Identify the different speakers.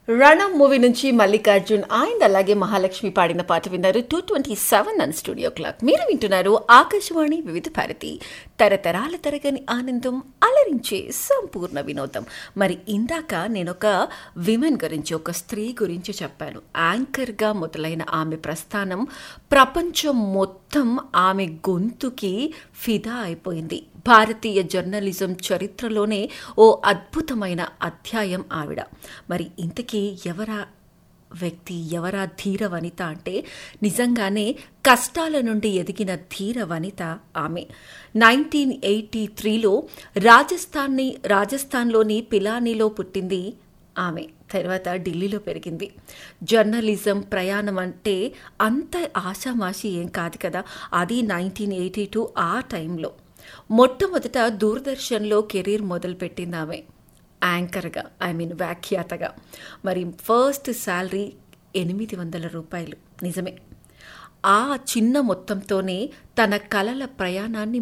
Speaker 1: రణం movie నుంచి Mallikarjun and అలాగే మహాలక్ష్మి పాడిన పాట విన్నారు టూ ట్వంటీ సెవెన్ అని స్టూడియో క్లాక్ మీరు వింటున్నారు ఆకాశవాణి వివిధ భారతి తరతరాల తరగని ఆనందం అలరించే సంపూర్ణ వినోదం మరి ఇందాక నేను ఒక విమెన్ గురించి ఒక స్త్రీ గురించి చెప్పాను యాంకర్గా మొదలైన ఆమె ప్రస్థానం ప్రపంచం మొత్తం ఆమె గొంతుకి ఫిదా అయిపోయింది భారతీయ జర్నలిజం చరిత్రలోనే ఓ అద్భుతమైన అధ్యాయం ఆవిడ మరి ఇంతకీ ఎవరా వ్యక్తి ఎవరా ధీర వనిత అంటే నిజంగానే కష్టాల నుండి ఎదిగిన ధీర వనిత ఆమె నైన్టీన్ ఎయిటీ త్రీలో రాజస్థాన్ని రాజస్థాన్లోని పిలానీలో పుట్టింది ఆమె తర్వాత ఢిల్లీలో పెరిగింది జర్నలిజం ప్రయాణం అంటే అంత ఆషామాషి ఏం కాదు కదా అది నైన్టీన్ ఎయిటీ టూ ఆ టైంలో మొట్టమొదట దూరదర్శన్లో కెరీర్ మొదలుపెట్టింది ఆమె యాంకర్గా ఐ మీన్ వ్యాఖ్యాతగా మరి ఫస్ట్ శాలరీ ఎనిమిది వందల రూపాయలు నిజమే ఆ చిన్న మొత్తంతోనే తన కలల ప్రయాణాన్ని